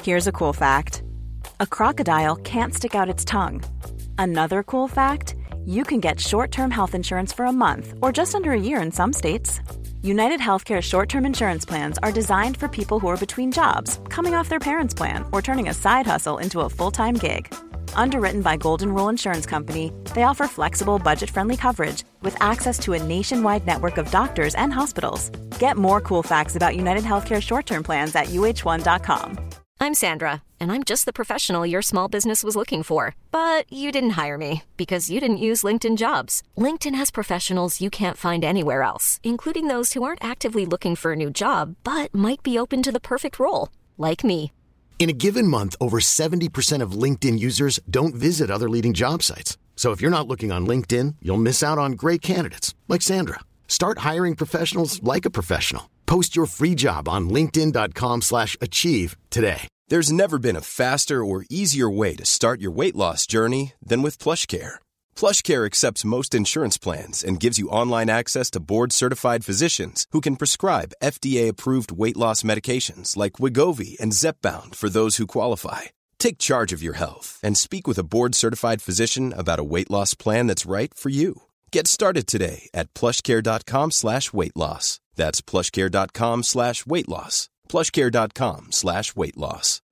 Here's a cool fact a crocodile can't stick out its tongue. Another cool fact you can get short term health insurance for a month or just under a year in some states. United Healthcare short term insurance plans are designed for people who are between jobs, coming off their parents' plan, or turning a side hustle into a full time gig. Underwritten by Golden Rule Insurance Company, they offer flexible, budget friendly coverage with access to a nationwide network of doctors and hospitals. Get more cool facts about United Healthcare short term plans at uh1.com. I'm Sandra, and I'm just the professional your small business was looking for. But you didn't hire me because you didn't use LinkedIn jobs. LinkedIn has professionals you can't find anywhere else, including those who aren't actively looking for a new job but might be open to the perfect role, like me. In a given month, over 70% of LinkedIn users don't visit other leading job sites. So if you're not looking on LinkedIn, you'll miss out on great candidates like Sandra. Start hiring professionals like a professional. Post your free job on linkedin.com/achieve slash achieve today. There's never been a faster or easier way to start your weight loss journey than with PlushCare. PlushCare accepts most insurance plans and gives you online access to board-certified physicians who can prescribe FDA-approved weight loss medications like Wigovi and Zepbound for those who qualify. Take charge of your health and speak with a board-certified physician about a weight loss plan that's right for you. Get started today at plushcare.com slash weight loss. That's plushcare.com slash weight loss. plushcare.com slash weight loss.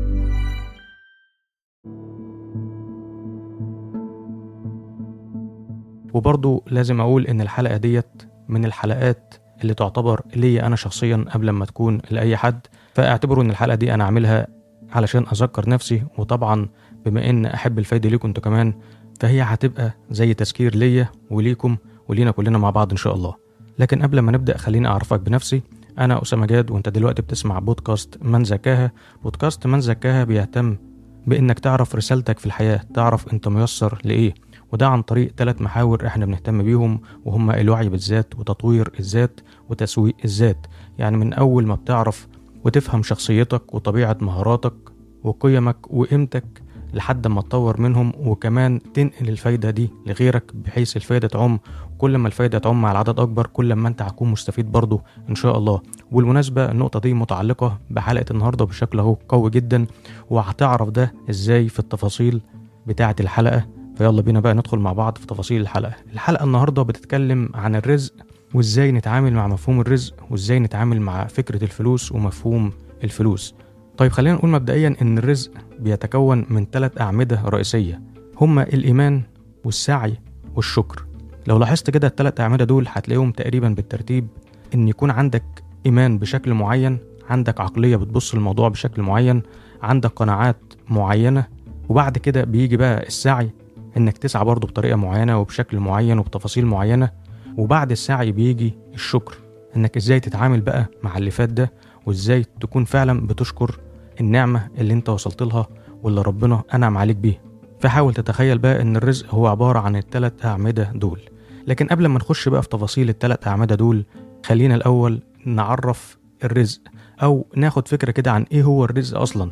وبرضو لازم أقول إن الحلقة ديت من الحلقات اللي تعتبر ليا أنا شخصيا قبل ما تكون لأي حد فاعتبروا إن الحلقة دي أنا عاملها علشان أذكر نفسي وطبعا بما إن أحب الفايدة ليكم أنتوا كمان فهي هتبقى زي تذكير ليا وليكم ولينا كلنا مع بعض إن شاء الله لكن قبل ما نبدأ خليني أعرفك بنفسي أنا أسامة جاد وأنت دلوقتي بتسمع بودكاست من زكاها بودكاست من زكاها بيهتم بإنك تعرف رسالتك في الحياة تعرف أنت ميسر لإيه وده عن طريق ثلاث محاور احنا بنهتم بيهم وهم الوعي بالذات وتطوير الذات وتسويق الذات يعني من أول ما بتعرف وتفهم شخصيتك وطبيعة مهاراتك وقيمك وقيمتك لحد ما تطور منهم وكمان تنقل الفايدة دي لغيرك بحيث الفايدة تعم كل ما الفايدة تعم على عدد أكبر كل ما أنت هتكون مستفيد برضه إن شاء الله والمناسبة النقطة دي متعلقة بحلقة النهاردة بشكل أهو قوي جدا وهتعرف ده إزاي في التفاصيل بتاعة الحلقة فيلا بينا بقى ندخل مع بعض في تفاصيل الحلقة الحلقة النهاردة بتتكلم عن الرزق وإزاي نتعامل مع مفهوم الرزق وإزاي نتعامل مع فكرة الفلوس ومفهوم الفلوس طيب خلينا نقول مبدئيا إن الرزق بيتكون من ثلاث أعمدة رئيسية هما الإيمان والسعي والشكر لو لاحظت كده الثلاث أعمدة دول هتلاقيهم تقريبا بالترتيب إن يكون عندك إيمان بشكل معين عندك عقلية بتبص الموضوع بشكل معين عندك قناعات معينة وبعد كده بيجي بقى السعي إنك تسعى برضه بطريقة معينة وبشكل معين وبتفاصيل معينة وبعد السعي بيجي الشكر إنك إزاي تتعامل بقى مع اللي فات ده وإزاي تكون فعلا بتشكر النعمة اللي انت وصلت لها واللي ربنا أنعم عليك بيها فحاول تتخيل بقى إن الرزق هو عبارة عن التلات أعمدة دول لكن قبل ما نخش بقى في تفاصيل التلات أعمدة دول خلينا الأول نعرف الرزق أو ناخد فكرة كده عن إيه هو الرزق أصلا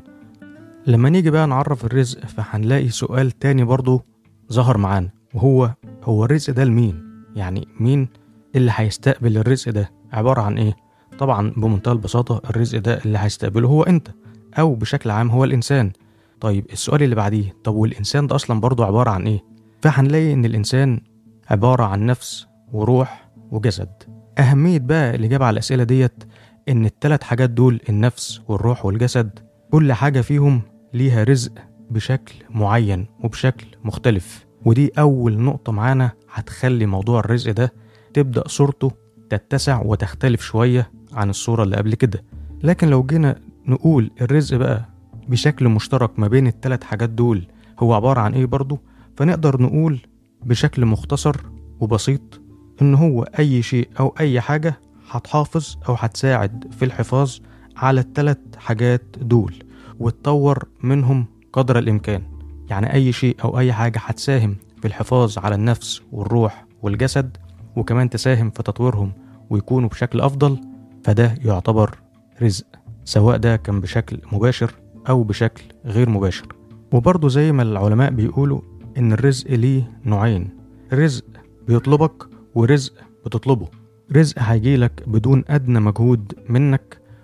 لما نيجي بقى نعرف الرزق فهنلاقي سؤال تاني برضو ظهر معانا وهو هو الرزق ده لمين يعني مين اللي هيستقبل الرزق ده عبارة عن إيه طبعا بمنتهى البساطة الرزق ده اللي هيستقبله هو أنت أو بشكل عام هو الإنسان طيب السؤال اللي بعديه طب والإنسان ده أصلا برضه عبارة عن إيه؟ فهنلاقي إن الإنسان عبارة عن نفس وروح وجسد أهمية بقى الإجابة على الأسئلة ديت إن التلات حاجات دول النفس والروح والجسد كل حاجة فيهم ليها رزق بشكل معين وبشكل مختلف ودي أول نقطة معانا هتخلي موضوع الرزق ده تبدأ صورته تتسع وتختلف شوية عن الصورة اللي قبل كده لكن لو جينا نقول الرزق بقى بشكل مشترك ما بين التلات حاجات دول هو عبارة عن ايه برضه فنقدر نقول بشكل مختصر وبسيط ان هو اي شيء او اي حاجة هتحافظ او هتساعد في الحفاظ على التلات حاجات دول وتطور منهم قدر الامكان يعني اي شيء او اي حاجة هتساهم في الحفاظ على النفس والروح والجسد وكمان تساهم في تطويرهم ويكونوا بشكل افضل فده يعتبر رزق سواء ده كان بشكل مباشر أو بشكل غير مباشر وبرضه زي ما العلماء بيقولوا إن الرزق ليه نوعين رزق بيطلبك ورزق بتطلبه رزق هيجيلك بدون أدنى مجهود منك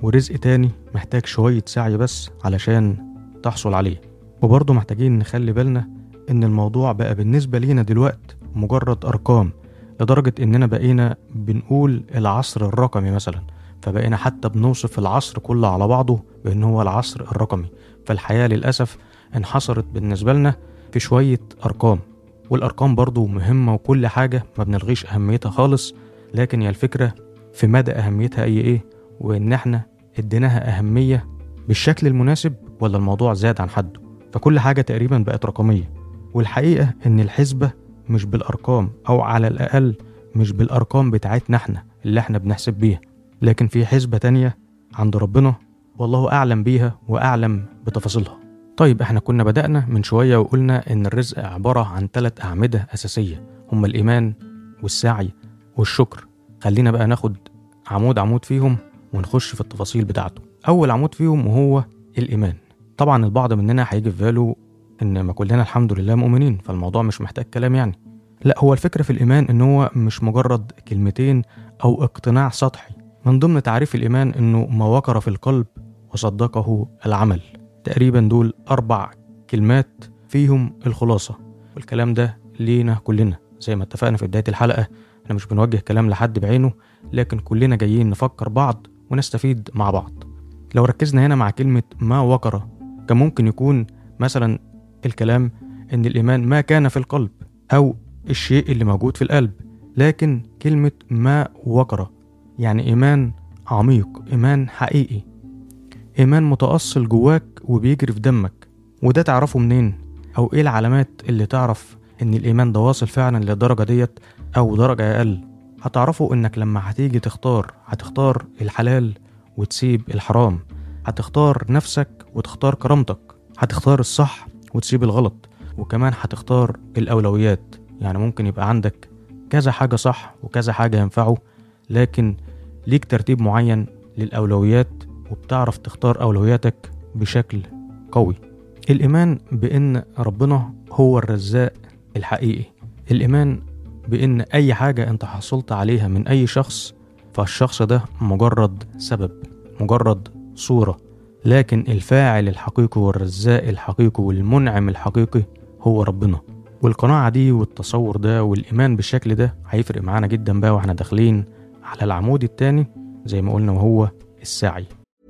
ورزق تاني محتاج شوية سعي بس علشان تحصل عليه وبرضه محتاجين نخلي بالنا إن الموضوع بقى بالنسبة لينا دلوقت مجرد أرقام لدرجة إننا بقينا بنقول العصر الرقمي مثلا فبقينا حتى بنوصف العصر كله على بعضه بأن هو العصر الرقمي فالحياة للأسف انحصرت بالنسبة لنا في شوية أرقام والأرقام برضو مهمة وكل حاجة ما بنلغيش أهميتها خالص لكن هي الفكرة في مدى أهميتها أي إيه وإن إحنا اديناها أهمية بالشكل المناسب ولا الموضوع زاد عن حده فكل حاجة تقريبا بقت رقمية والحقيقة إن الحسبة مش بالأرقام أو على الأقل مش بالأرقام بتاعتنا إحنا اللي إحنا بنحسب بيها لكن في حسبة تانية عند ربنا والله أعلم بيها وأعلم بتفاصيلها طيب احنا كنا بدأنا من شوية وقلنا إن الرزق عبارة عن ثلاث أعمدة أساسية هما الإيمان والسعي والشكر خلينا بقى ناخد عمود عمود فيهم ونخش في التفاصيل بتاعته أول عمود فيهم وهو الإيمان طبعا البعض مننا هيجي في باله إن ما كلنا الحمد لله مؤمنين فالموضوع مش محتاج كلام يعني لا هو الفكرة في الإيمان إن هو مش مجرد كلمتين أو اقتناع سطحي من ضمن تعريف الإيمان إنه ما وقر في القلب وصدقه العمل تقريبا دول أربع كلمات فيهم الخلاصة والكلام ده لينا كلنا زي ما اتفقنا في بداية الحلقة احنا مش بنوجه كلام لحد بعينه لكن كلنا جايين نفكر بعض ونستفيد مع بعض لو ركزنا هنا مع كلمة ما وقر كان ممكن يكون مثلا الكلام إن الإيمان ما كان في القلب أو الشيء اللي موجود في القلب لكن كلمة ما وقر يعني إيمان عميق إيمان حقيقي إيمان متأصل جواك وبيجري في دمك وده تعرفه منين أو إيه العلامات اللي تعرف إن الإيمان ده واصل فعلا للدرجة ديت أو درجة أقل هتعرفه إنك لما هتيجي تختار هتختار الحلال وتسيب الحرام هتختار نفسك وتختار كرامتك هتختار الصح وتسيب الغلط وكمان هتختار الأولويات يعني ممكن يبقى عندك كذا حاجة صح وكذا حاجة ينفعه لكن ليك ترتيب معين للأولويات وبتعرف تختار أولوياتك بشكل قوي الإيمان بإن ربنا هو الرزاق الحقيقي الإيمان بإن أي حاجة أنت حصلت عليها من أي شخص فالشخص ده مجرد سبب مجرد صورة لكن الفاعل الحقيقي والرزاق الحقيقي والمنعم الحقيقي هو ربنا والقناعة دي والتصور ده والإيمان بالشكل ده هيفرق معانا جدا بقى واحنا داخلين على العمود التاني زي ما قلنا وهو السعي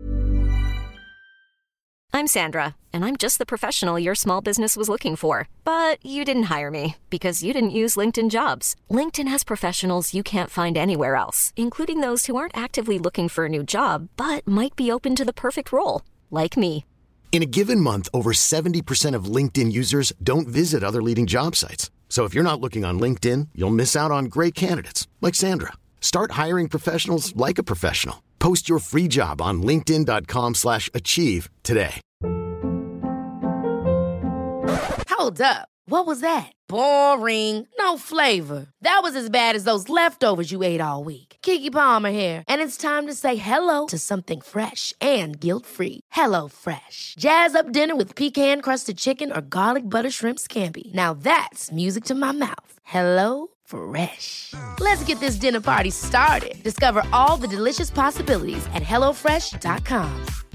I'm Sandra, and I'm just the professional your small business was looking for. But you didn't hire me because you didn't use LinkedIn jobs. LinkedIn has professionals you can't find anywhere else, including those who aren't actively looking for a new job but might be open to the perfect role, like me. In a given month, over 70% of LinkedIn users don't visit other leading job sites. So if you're not looking on LinkedIn, you'll miss out on great candidates like Sandra. Start hiring professionals like a professional. Post your free job on linkedin.com/achieve slash achieve today. Hold up. What was that? Boring. No flavor. That was as bad as those leftovers you ate all week. Kiki Palmer here, and it's time to say hello to something fresh and guilt-free. Hello Fresh. Jazz up dinner with pecan-crusted chicken or garlic butter shrimp scampi. Now that's music to my mouth. Hello Fresh. Let's get this dinner party started. Discover all the delicious possibilities at hellofresh.com.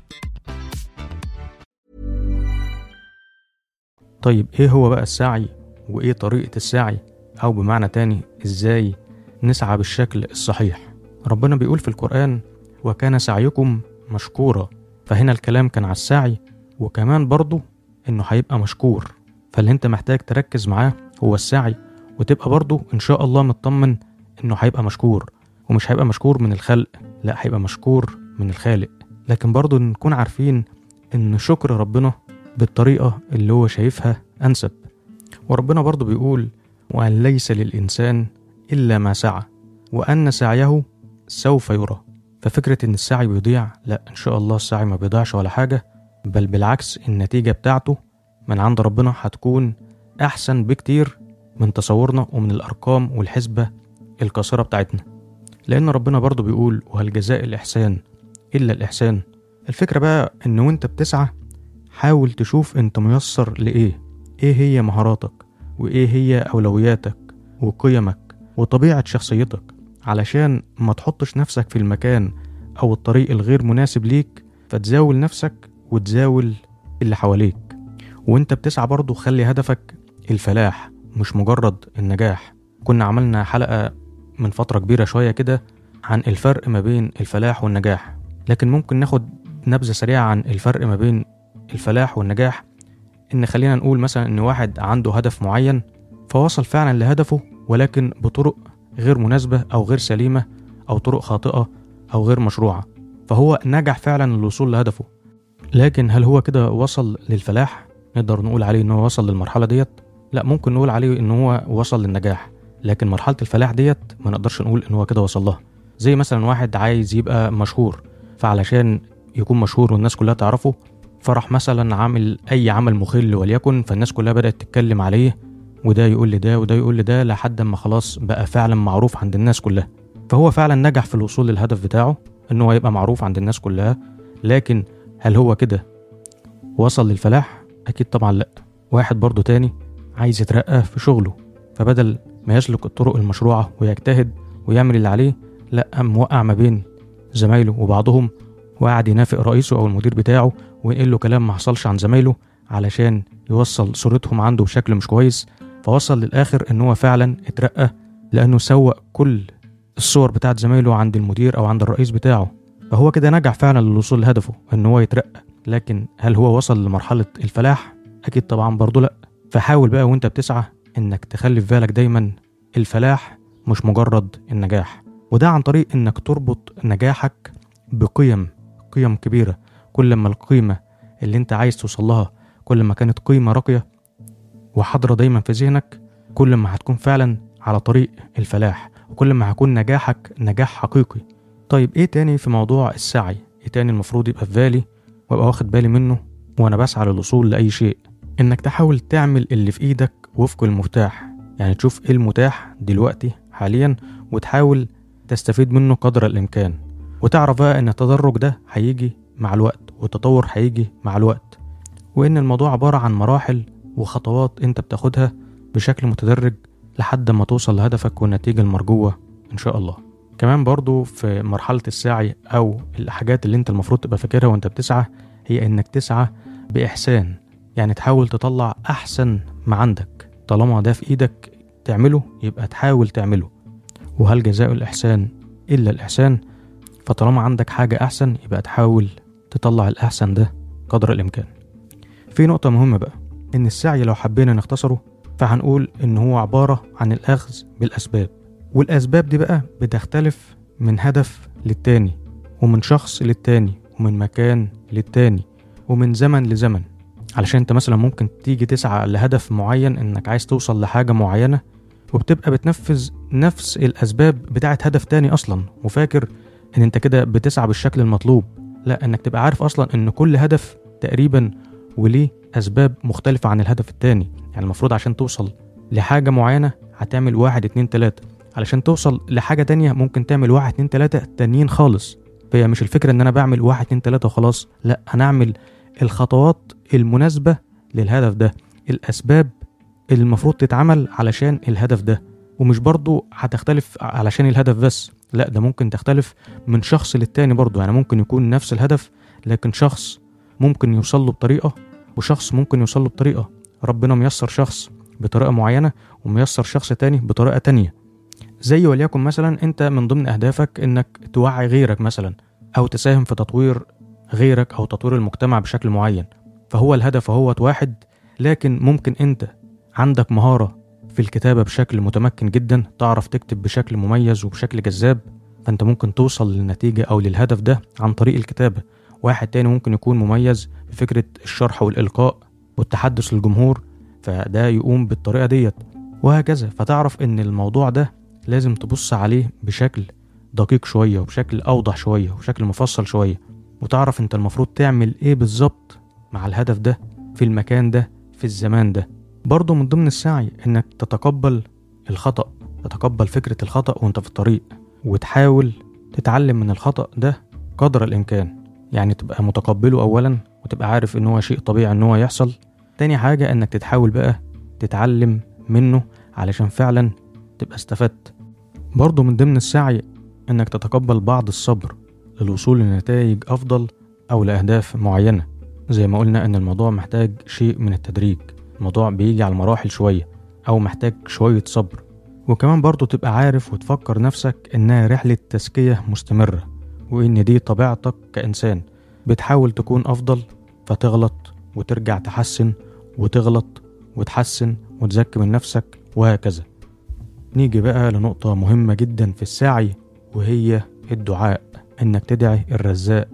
طيب ايه هو بقى السعي وايه طريقة السعي او بمعنى تاني ازاي نسعى بالشكل الصحيح ربنا بيقول في القرآن وكان سعيكم مشكورا فهنا الكلام كان على السعي وكمان برضه انه هيبقى مشكور فاللي انت محتاج تركز معاه هو السعي وتبقى برضه ان شاء الله مطمن انه هيبقى مشكور ومش هيبقى مشكور من الخلق لا هيبقى مشكور من الخالق لكن برضه نكون عارفين ان شكر ربنا بالطريقة اللي هو شايفها أنسب وربنا برضه بيقول وأن ليس للإنسان إلا ما سعى وأن سعيه سوف يرى ففكرة إن السعي بيضيع لا إن شاء الله السعي ما بيضيعش ولا حاجة بل بالعكس النتيجة بتاعته من عند ربنا هتكون أحسن بكتير من تصورنا ومن الأرقام والحسبة القصيرة بتاعتنا لأن ربنا برضه بيقول وهل جزاء الإحسان إلا الإحسان الفكرة بقى إن وأنت بتسعى حاول تشوف أنت ميسر لإيه إيه هي مهاراتك وإيه هي أولوياتك وقيمك وطبيعة شخصيتك علشان ما تحطش نفسك في المكان أو الطريق الغير مناسب ليك فتزاول نفسك وتزاول اللي حواليك وانت بتسعى برضه خلي هدفك الفلاح مش مجرد النجاح كنا عملنا حلقة من فترة كبيرة شوية كده عن الفرق ما بين الفلاح والنجاح لكن ممكن ناخد نبذة سريعة عن الفرق ما بين الفلاح والنجاح إن خلينا نقول مثلا إن واحد عنده هدف معين فوصل فعلا لهدفه ولكن بطرق غير مناسبة أو غير سليمة أو طرق خاطئة أو غير مشروعة فهو نجح فعلا للوصول لهدفه لكن هل هو كده وصل للفلاح نقدر نقول عليه إن هو وصل للمرحلة ديت لا ممكن نقول عليه إن هو وصل للنجاح لكن مرحلة الفلاح ديت ما نقدرش نقول إن هو كده وصل لها زي مثلا واحد عايز يبقى مشهور فعلشان يكون مشهور والناس كلها تعرفه فرح مثلا عامل أي عمل مخل وليكن فالناس كلها بدأت تتكلم عليه وده يقول لده وده يقول لده لحد ما خلاص بقى فعلا معروف عند الناس كلها فهو فعلا نجح في الوصول للهدف بتاعه ان هو يبقى معروف عند الناس كلها لكن هل هو كده وصل للفلاح اكيد طبعا لا واحد برضه تاني عايز يترقى في شغله فبدل ما يسلك الطرق المشروعة ويجتهد ويعمل اللي عليه لا قام وقع ما بين زمايله وبعضهم وقعد ينافق رئيسه او المدير بتاعه وينقل له كلام ما حصلش عن زمايله علشان يوصل صورتهم عنده بشكل مش كويس فوصل للآخر إن هو فعلا اترقى لأنه سوق كل الصور بتاعت زمايله عند المدير أو عند الرئيس بتاعه فهو كده نجح فعلا للوصول لهدفه إن هو يترقى لكن هل هو وصل لمرحلة الفلاح؟ أكيد طبعا برضه لأ فحاول بقى وأنت بتسعى إنك تخلي في بالك دايما الفلاح مش مجرد النجاح وده عن طريق إنك تربط نجاحك بقيم قيم كبيرة كل ما القيمة اللي أنت عايز توصل لها كل ما كانت قيمة راقية وحاضرة دايما في ذهنك كل ما هتكون فعلا على طريق الفلاح وكل ما هيكون نجاحك نجاح حقيقي طيب ايه تاني في موضوع السعي ايه تاني المفروض يبقى في بالي وابقى واخد بالي منه وانا بسعى للوصول لاي شيء انك تحاول تعمل اللي في ايدك وفق المتاح يعني تشوف ايه المتاح دلوقتي حاليا وتحاول تستفيد منه قدر الامكان وتعرف بقى ان التدرج ده هيجي مع الوقت والتطور هيجي مع الوقت وان الموضوع عبارة عن مراحل وخطوات انت بتاخدها بشكل متدرج لحد ما توصل لهدفك والنتيجة المرجوة ان شاء الله كمان برضو في مرحلة السعي او الحاجات اللي انت المفروض تبقى فاكرها وانت بتسعى هي انك تسعى بإحسان يعني تحاول تطلع أحسن ما عندك طالما ده في إيدك تعمله يبقى تحاول تعمله وهل جزاء الإحسان إلا الإحسان فطالما عندك حاجة أحسن يبقى تحاول تطلع الأحسن ده قدر الإمكان في نقطة مهمة بقى إن السعي لو حبينا نختصره فهنقول إن هو عبارة عن الأخذ بالأسباب والأسباب دي بقى بتختلف من هدف للتاني ومن شخص للتاني ومن مكان للتاني ومن زمن لزمن علشان انت مثلا ممكن تيجي تسعى لهدف معين انك عايز توصل لحاجة معينة وبتبقى بتنفذ نفس الأسباب بتاعة هدف تاني أصلا وفاكر إن أنت كده بتسعى بالشكل المطلوب لا إنك تبقى عارف أصلا إن كل هدف تقريبا وليه أسباب مختلفة عن الهدف التاني يعني المفروض عشان توصل لحاجة معينة هتعمل واحد اتنين تلاتة علشان توصل لحاجة تانية ممكن تعمل واحد اتنين تلاتة تانيين خالص فهي مش الفكرة إن أنا بعمل واحد اتنين تلاتة وخلاص لا أنا أعمل الخطوات المناسبة للهدف ده الأسباب اللي المفروض تتعمل علشان الهدف ده ومش برضو هتختلف علشان الهدف بس لا ده ممكن تختلف من شخص للتاني برضو يعني ممكن يكون نفس الهدف لكن شخص ممكن يوصل له بطريقة وشخص ممكن يوصل له بطريقة ربنا ميسر شخص بطريقة معينة وميسر شخص تاني بطريقة تانية زي وليكن مثلا انت من ضمن اهدافك انك توعي غيرك مثلا او تساهم في تطوير غيرك او تطوير المجتمع بشكل معين فهو الهدف هو واحد لكن ممكن انت عندك مهارة في الكتابة بشكل متمكن جدا تعرف تكتب بشكل مميز وبشكل جذاب فانت ممكن توصل للنتيجة او للهدف ده عن طريق الكتابة واحد تاني ممكن يكون مميز بفكرة الشرح والإلقاء والتحدث للجمهور فده يقوم بالطريقة ديت وهكذا فتعرف ان الموضوع ده لازم تبص عليه بشكل دقيق شوية وبشكل أوضح شوية وبشكل مفصل شوية وتعرف انت المفروض تعمل ايه بالظبط مع الهدف ده في المكان ده في الزمان ده برضه من ضمن السعي انك تتقبل الخطأ تتقبل فكرة الخطأ وانت في الطريق وتحاول تتعلم من الخطأ ده قدر الإمكان يعني تبقى متقبله أولا وتبقى عارف إن هو شيء طبيعي إن هو يحصل تاني حاجة إنك تتحاول بقى تتعلم منه علشان فعلا تبقى استفدت برضه من ضمن السعي إنك تتقبل بعض الصبر للوصول لنتائج أفضل أو لأهداف معينة زي ما قلنا إن الموضوع محتاج شيء من التدريج الموضوع بيجي على المراحل شوية أو محتاج شوية صبر وكمان برضو تبقى عارف وتفكر نفسك إنها رحلة تزكية مستمرة وإن دي طبيعتك كإنسان بتحاول تكون أفضل فتغلط وترجع تحسن وتغلط وتحسن وتزكي من نفسك وهكذا نيجي بقى لنقطة مهمة جدا في السعي وهي الدعاء إنك تدعي الرزاق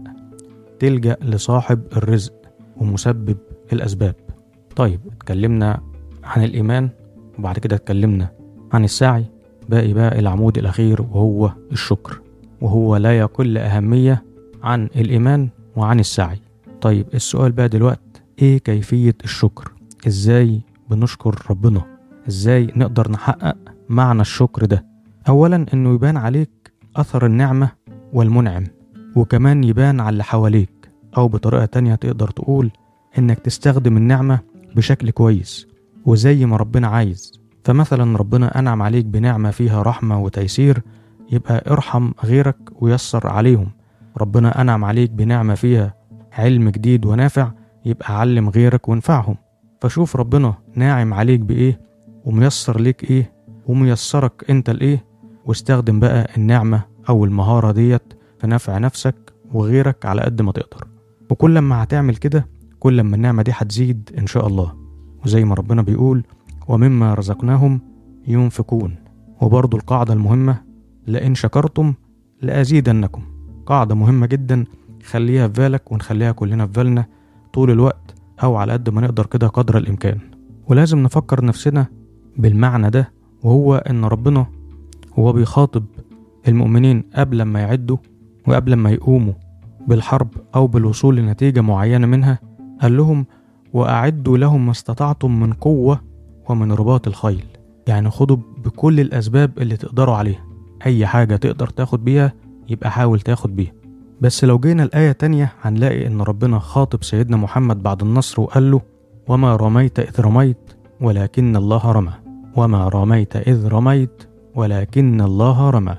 تلجأ لصاحب الرزق ومسبب الأسباب طيب اتكلمنا عن الإيمان وبعد كده اتكلمنا عن السعي باقي بقى العمود الأخير وهو الشكر وهو لا يقل أهمية عن الإيمان وعن السعي طيب السؤال بقى دلوقتي إيه كيفية الشكر إزاي بنشكر ربنا إزاي نقدر نحقق معنى الشكر ده أولا إنه يبان عليك أثر النعمة والمنعم وكمان يبان على اللي حواليك أو بطريقة تانية تقدر تقول إنك تستخدم النعمة بشكل كويس وزي ما ربنا عايز فمثلا ربنا أنعم عليك بنعمة فيها رحمة وتيسير يبقى ارحم غيرك ويسر عليهم ربنا أنعم عليك بنعمة فيها علم جديد ونافع يبقى علم غيرك وانفعهم فشوف ربنا ناعم عليك بإيه وميسر ليك إيه وميسرك أنت لإيه واستخدم بقى النعمة أو المهارة ديت في نفع نفسك وغيرك على قد ما تقدر وكل ما هتعمل كده كل ما النعمة دي هتزيد إن شاء الله وزي ما ربنا بيقول ومما رزقناهم ينفقون وبرضو القاعدة المهمة لئن شكرتم لأزيدنكم قاعدة مهمة جدا خليها في بالك ونخليها كلنا في بالنا طول الوقت أو على قد ما نقدر كده قدر الإمكان ولازم نفكر نفسنا بالمعنى ده وهو إن ربنا هو بيخاطب المؤمنين قبل ما يعدوا وقبل ما يقوموا بالحرب أو بالوصول لنتيجة معينة منها قال لهم وأعدوا لهم ما استطعتم من قوة ومن رباط الخيل يعني خدوا بكل الأسباب اللي تقدروا عليها أي حاجة تقدر تاخد بيها يبقى حاول تاخد بيها بس لو جينا الآية تانية هنلاقي إن ربنا خاطب سيدنا محمد بعد النصر وقال له وما رميت إذ رميت ولكن الله رمى وما رميت إذ رميت ولكن الله رمى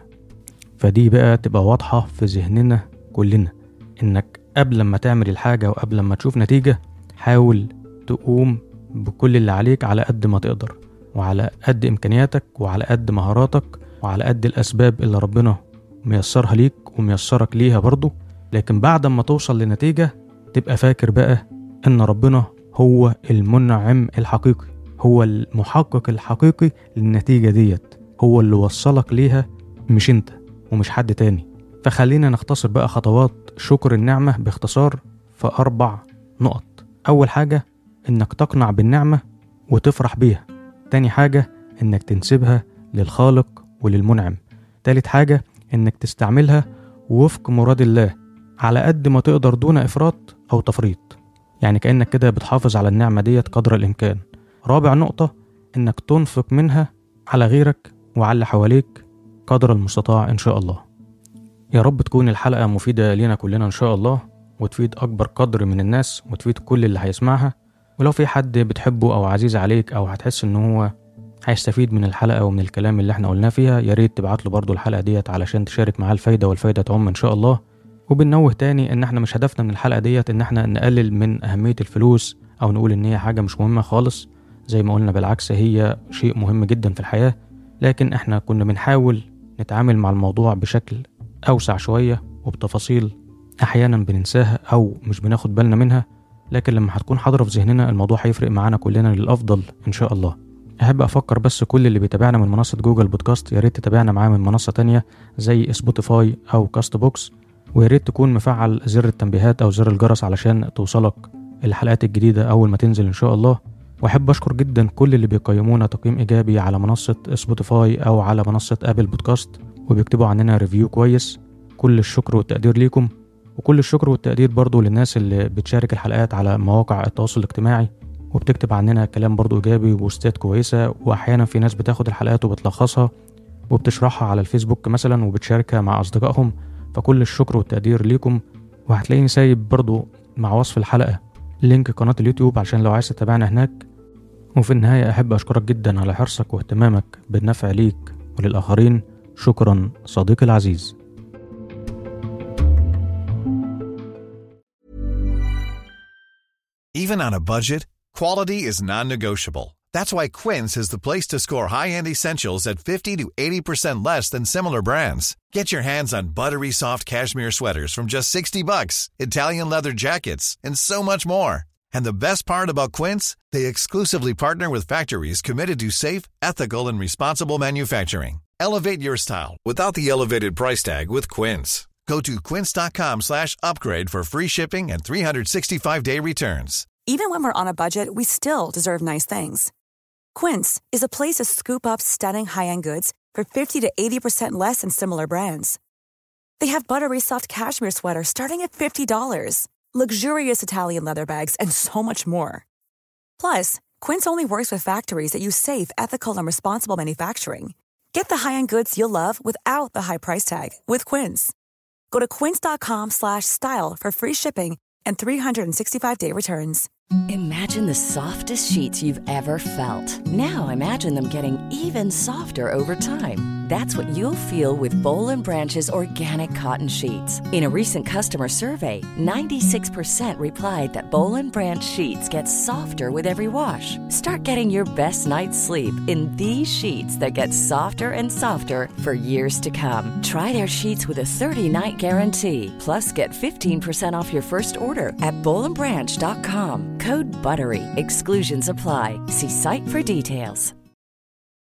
فدي بقى تبقى واضحة في ذهننا كلنا إنك قبل ما تعمل الحاجة وقبل ما تشوف نتيجة حاول تقوم بكل اللي عليك على قد ما تقدر وعلى قد إمكانياتك وعلى قد مهاراتك وعلى قد الأسباب اللي ربنا ميسرها ليك وميسرك ليها برضه لكن بعد ما توصل لنتيجة تبقى فاكر بقى إن ربنا هو المنعم الحقيقي هو المحقق الحقيقي للنتيجة ديت هو اللي وصلك ليها مش انت ومش حد تاني فخلينا نختصر بقى خطوات شكر النعمة باختصار في أربع نقط أول حاجة إنك تقنع بالنعمة وتفرح بيها تاني حاجة إنك تنسبها للخالق وللمنعم تالت حاجة إنك تستعملها وفق مراد الله على قد ما تقدر دون إفراط أو تفريط يعني كأنك كده بتحافظ على النعمة ديت قدر الإمكان رابع نقطة إنك تنفق منها على غيرك وعلى اللي حواليك قدر المستطاع إن شاء الله يا رب تكون الحلقة مفيدة لينا كلنا إن شاء الله وتفيد أكبر قدر من الناس وتفيد كل اللي هيسمعها ولو في حد بتحبه أو عزيز عليك أو هتحس إن هو هيستفيد من الحلقة ومن الكلام اللي احنا قلناه فيها يا ريت تبعت له برضه الحلقة ديت علشان تشارك معاه الفايدة والفايدة تعم إن شاء الله وبنوه تاني إن احنا مش هدفنا من الحلقة ديت إن احنا نقلل من أهمية الفلوس أو نقول إن هي حاجة مش مهمة خالص زي ما قلنا بالعكس هي شيء مهم جدا في الحياة لكن احنا كنا بنحاول نتعامل مع الموضوع بشكل أوسع شوية وبتفاصيل أحيانا بننساها أو مش بناخد بالنا منها لكن لما هتكون حاضرة في ذهننا الموضوع هيفرق معانا كلنا للأفضل إن شاء الله أحب أفكر بس كل اللي بيتابعنا من منصة جوجل بودكاست يا ريت تتابعنا معاه من منصة تانية زي سبوتيفاي أو كاست بوكس ويا ريت تكون مفعل زر التنبيهات أو زر الجرس علشان توصلك الحلقات الجديدة أول ما تنزل إن شاء الله وأحب أشكر جدا كل اللي بيقيمونا تقييم إيجابي على منصة سبوتيفاي أو على منصة أبل بودكاست وبيكتبوا عننا ريفيو كويس كل الشكر والتقدير ليكم وكل الشكر والتقدير برضو للناس اللي بتشارك الحلقات على مواقع التواصل الاجتماعي وبتكتب عننا كلام برضو إيجابي وبوستات كويسة وأحيانا في ناس بتاخد الحلقات وبتلخصها وبتشرحها على الفيسبوك مثلا وبتشاركها مع أصدقائهم فكل الشكر والتقدير ليكم وهتلاقيني سايب برضو مع وصف الحلقة لينك قناة اليوتيوب عشان لو عايز تتابعنا هناك وفي النهاية أحب أشكرك جدا على حرصك واهتمامك بالنفع ليك وللآخرين شكرا صديقي العزيز Even on a budget, quality is non-negotiable. That's why Quince is the place to score high-end essentials at 50 to 80% less than similar brands. Get your hands on buttery soft cashmere sweaters from just 60 bucks, Italian leather jackets, and so much more. And the best part about Quince, they exclusively partner with factories committed to safe, ethical, and responsible manufacturing. Elevate your style without the elevated price tag with Quince. Go to quince.com slash upgrade for free shipping and 365-day returns. Even when we're on a budget, we still deserve nice things. Quince is a place to scoop up stunning high-end goods for 50 to 80% less than similar brands. They have buttery soft cashmere sweaters starting at $50, luxurious Italian leather bags, and so much more. Plus, Quince only works with factories that use safe, ethical, and responsible manufacturing. Get the high-end goods you'll love without the high price tag with Quince. Go to quince.com slash style for free shipping and 365-day returns. Imagine the softest sheets you've ever felt. Now imagine them getting even softer over time. That's what you'll feel with Bowl and Branch's organic cotton sheets. In a recent customer survey, 96% replied that Bowl and Branch sheets get softer with every wash. Start getting your best night's sleep in these sheets that get softer and softer for years to come. Try their sheets with a 30-night guarantee. Plus, get 15% off your first order at bowlandbranch.com. Code BUTTERY. Exclusions apply. See site for details.